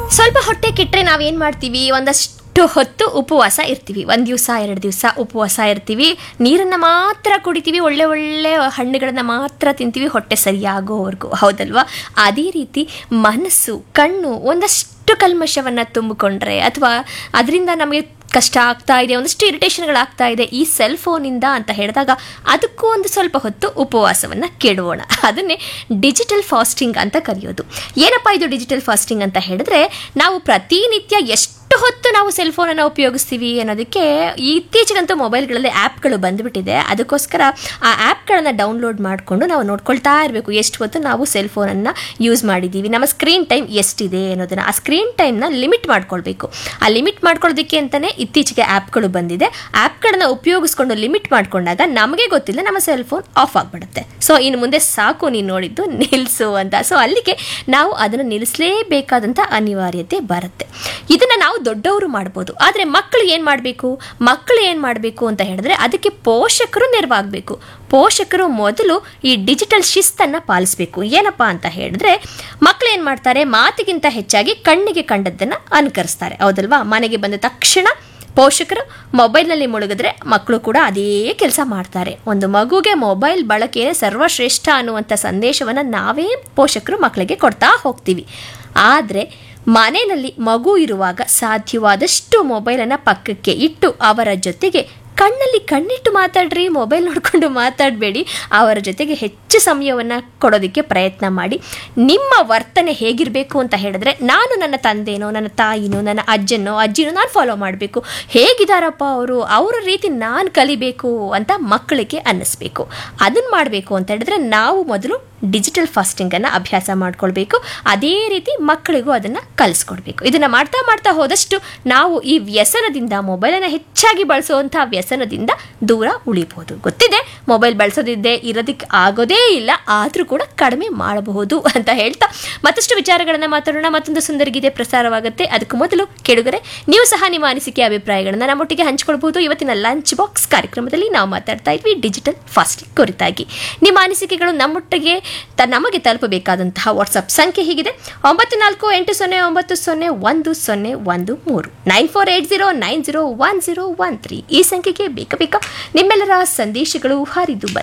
ಸ್ವಲ್ಪ ಹೊಟ್ಟೆ ಕೆಟ್ಟರೆ ನಾವೇನು ಮಾಡ್ತೀವಿ ಒಂದಷ್ಟು ಹೊತ್ತು ಉಪವಾಸ ಇರ್ತೀವಿ ಒಂದು ದಿವಸ ಎರಡು ದಿವಸ ಉಪವಾಸ ಇರ್ತೀವಿ ನೀರನ್ನು ಮಾತ್ರ ಕುಡಿತೀವಿ ಒಳ್ಳೆ ಒಳ್ಳೆ ಹಣ್ಣುಗಳನ್ನು ಮಾತ್ರ ತಿಂತೀವಿ ಹೊಟ್ಟೆ ಸರಿಯಾಗೋವರೆಗೂ ಹೌದಲ್ವಾ ಅದೇ ರೀತಿ ಮನಸ್ಸು ಕಣ್ಣು ಒಂದಷ್ಟು ಕಲ್ಮಶವನ್ನು ತುಂಬಿಕೊಂಡ್ರೆ ಅಥವಾ ಅದರಿಂದ ನಮಗೆ ಕಷ್ಟ ಆಗ್ತಾ ಇದೆ ಒಂದಷ್ಟು ಇರಿಟೇಷನ್ಗಳಾಗ್ತಾ ಇದೆ ಈ ಸೆಲ್ ಫೋನಿಂದ ಅಂತ ಹೇಳಿದಾಗ ಅದಕ್ಕೂ ಒಂದು ಸ್ವಲ್ಪ ಹೊತ್ತು ಉಪವಾಸವನ್ನು ಕೆಡುವೋಣ ಅದನ್ನೇ ಡಿಜಿಟಲ್ ಫಾಸ್ಟಿಂಗ್ ಅಂತ ಕರೆಯೋದು ಏನಪ್ಪ ಇದು ಡಿಜಿಟಲ್ ಫಾಸ್ಟಿಂಗ್ ಅಂತ ಹೇಳಿದ್ರೆ ನಾವು ಪ್ರತಿನಿತ್ಯ ಎಷ್ಟು ಹೊತ್ತು ನಾವು ಸೆಲ್ ಫೋನನ್ನು ಉಪಯೋಗಿಸ್ತೀವಿ ಅನ್ನೋದಕ್ಕೆ ಇತ್ತೀಚೆಗಂತೂ ಮೊಬೈಲ್ಗಳಲ್ಲಿ ಆ್ಯಪ್ಗಳು ಬಂದುಬಿಟ್ಟಿದೆ ಅದಕ್ಕೋಸ್ಕರ ಆ ಆ್ಯಪ್ಗಳನ್ನು ಡೌನ್ಲೋಡ್ ಮಾಡಿಕೊಂಡು ನಾವು ನೋಡ್ಕೊಳ್ತಾ ಇರಬೇಕು ಎಷ್ಟು ಹೊತ್ತು ನಾವು ಸೆಲ್ ಫೋನನ್ನು ಯೂಸ್ ಮಾಡಿದ್ದೀವಿ ನಮ್ಮ ಸ್ಕ್ರೀನ್ ಟೈಮ್ ಎಷ್ಟಿದೆ ಅನ್ನೋದನ್ನು ಆ ಸ್ಕ್ರೀನ್ ಟೈಮ್ನ ಲಿಮಿಟ್ ಮಾಡ್ಕೊಳ್ಬೇಕು ಆ ಲಿಮಿಟ್ ಮಾಡ್ಕೊಳ್ಳೋದಕ್ಕೆ ಅಂತಲೇ ಇತ್ತೀಚೆಗೆ ಆ್ಯಪ್ಗಳು ಬಂದಿದೆ ಆ್ಯಪ್ಗಳನ್ನ ಉಪಯೋಗಿಸ್ಕೊಂಡು ಲಿಮಿಟ್ ಮಾಡ್ಕೊಂಡಾಗ ನಮಗೆ ಗೊತ್ತಿಲ್ಲ ನಮ್ಮ ಸೆಲ್ ಫೋನ್ ಆಫ್ ಆಗಿಬಿಡುತ್ತೆ ಸೊ ಇನ್ನು ಮುಂದೆ ಸಾಕು ನೀನು ನೋಡಿದ್ದು ನಿಲ್ಲಿಸು ಅಂತ ಸೊ ಅಲ್ಲಿಗೆ ನಾವು ಅದನ್ನು ನಿಲ್ಲಿಸಲೇಬೇಕಾದಂಥ ಅನಿವಾರ್ಯತೆ ಬರುತ್ತೆ ಇದನ್ನು ನಾವು ದೊಡ್ಡವರು ಮಾಡ್ಬೋದು ಆದರೆ ಮಕ್ಕಳು ಏನು ಮಾಡಬೇಕು ಮಕ್ಕಳು ಏನು ಮಾಡಬೇಕು ಅಂತ ಹೇಳಿದ್ರೆ ಅದಕ್ಕೆ ಪೋಷಕರು ನೆರವಾಗಬೇಕು ಪೋಷಕರು ಮೊದಲು ಈ ಡಿಜಿಟಲ್ ಶಿಸ್ತನ್ನು ಪಾಲಿಸಬೇಕು ಏನಪ್ಪ ಅಂತ ಹೇಳಿದ್ರೆ ಮಕ್ಕಳು ಏನು ಮಾಡ್ತಾರೆ ಮಾತಿಗಿಂತ ಹೆಚ್ಚಾಗಿ ಕಣ್ಣಿಗೆ ಕಂಡದ್ದನ್ನು ಅನುಕರಿಸ್ತಾರೆ ಹೌದಲ್ವಾ ಮನೆಗೆ ಬಂದ ತಕ್ಷಣ ಪೋಷಕರು ಮೊಬೈಲ್ನಲ್ಲಿ ಮುಳುಗಿದ್ರೆ ಮಕ್ಕಳು ಕೂಡ ಅದೇ ಕೆಲಸ ಮಾಡ್ತಾರೆ ಒಂದು ಮಗುಗೆ ಮೊಬೈಲ್ ಬಳಕೆ ಸರ್ವಶ್ರೇಷ್ಠ ಅನ್ನುವಂಥ ಸಂದೇಶವನ್ನು ನಾವೇ ಪೋಷಕರು ಮಕ್ಕಳಿಗೆ ಕೊಡ್ತಾ ಹೋಗ್ತೀವಿ ಆದರೆ ಮನೆಯಲ್ಲಿ ಮಗು ಇರುವಾಗ ಸಾಧ್ಯವಾದಷ್ಟು ಮೊಬೈಲನ್ನು ಪಕ್ಕಕ್ಕೆ ಇಟ್ಟು ಅವರ ಜೊತೆಗೆ ಕಣ್ಣಲ್ಲಿ ಕಣ್ಣಿಟ್ಟು ಮಾತಾಡ್ರಿ ಮೊಬೈಲ್ ನೋಡಿಕೊಂಡು ಮಾತಾಡಬೇಡಿ ಅವರ ಜೊತೆಗೆ ಹೆಚ್ಚು ಸಮಯವನ್ನು ಕೊಡೋದಕ್ಕೆ ಪ್ರಯತ್ನ ಮಾಡಿ ನಿಮ್ಮ ವರ್ತನೆ ಹೇಗಿರಬೇಕು ಅಂತ ಹೇಳಿದ್ರೆ ನಾನು ನನ್ನ ತಂದೆನೋ ನನ್ನ ತಾಯಿನೋ ನನ್ನ ಅಜ್ಜನೋ ಅಜ್ಜಿನೋ ನಾನು ಫಾಲೋ ಮಾಡಬೇಕು ಹೇಗಿದ್ದಾರಪ್ಪ ಅವರು ಅವರ ರೀತಿ ನಾನು ಕಲಿಬೇಕು ಅಂತ ಮಕ್ಕಳಿಗೆ ಅನ್ನಿಸ್ಬೇಕು ಅದನ್ನು ಮಾಡಬೇಕು ಅಂತ ಹೇಳಿದ್ರೆ ನಾವು ಮೊದಲು ಡಿಜಿಟಲ್ ಫಾಸ್ಟಿಂಗನ್ನು ಅಭ್ಯಾಸ ಮಾಡ್ಕೊಳ್ಬೇಕು ಅದೇ ರೀತಿ ಮಕ್ಕಳಿಗೂ ಅದನ್ನು ಕಲಿಸ್ಕೊಡ್ಬೇಕು ಇದನ್ನು ಮಾಡ್ತಾ ಮಾಡ್ತಾ ಹೋದಷ್ಟು ನಾವು ಈ ವ್ಯಸನದಿಂದ ಮೊಬೈಲನ್ನು ಹೆಚ್ಚಾಗಿ ಬಳಸುವಂಥ ವ್ಯಸನದಿಂದ ದೂರ ಉಳಿಬಹುದು ಗೊತ್ತಿದೆ ಮೊಬೈಲ್ ಬಳಸೋದಿದ್ದೆ ಇರೋದಕ್ಕೆ ಆಗೋದೇ ಇಲ್ಲ ಆದರೂ ಕೂಡ ಕಡಿಮೆ ಮಾಡಬಹುದು ಅಂತ ಹೇಳ್ತಾ ಮತ್ತಷ್ಟು ವಿಚಾರಗಳನ್ನು ಮಾತಾಡೋಣ ಮತ್ತೊಂದು ಸುಂದರ ಗೀತೆ ಪ್ರಸಾರವಾಗುತ್ತೆ ಅದಕ್ಕೂ ಮೊದಲು ಕೆಡುಗರೆ ನೀವು ಸಹ ನಿಮ್ಮ ಅನಿಸಿಕೆ ಅಭಿಪ್ರಾಯಗಳನ್ನು ನಮ್ಮೊಟ್ಟಿಗೆ ಹಂಚ್ಕೊಳ್ಬಹುದು ಇವತ್ತಿನ ಲಂಚ್ ಬಾಕ್ಸ್ ಕಾರ್ಯಕ್ರಮದಲ್ಲಿ ನಾವು ಮಾತಾಡ್ತಾ ಇದ್ವಿ ಡಿಜಿಟಲ್ ಫಾಸ್ಟಿಂಗ್ ಕುರಿತಾಗಿ ನಿಮ್ಮ ಅನಿಸಿಕೆಗಳು ನಮ್ಮೊಟ್ಟಿಗೆ ತ ನಮಗೆ ತಲುಪಬೇಕಾದಂತಹ ವಾಟ್ಸಪ್ ಸಂಖ್ಯೆ ಹೀಗಿದೆ ಒಂಬತ್ತು ನಾಲ್ಕು ಎಂಟು ಸೊನ್ನೆ ಒಂಬತ್ತು ಸೊನ್ನೆ ಒಂದು ಸೊನ್ನೆ ಒಂದು ಮೂರು nine four eight zero nine zero one zero one three ಈ ಸಂಖ್ಯೆಗೆ ಬೇಕ ಬೇಕ ನಿಮ್ಮೆಲ್ಲರ ಸಂದೇಶಗಳು ಹರಿದು ಬರ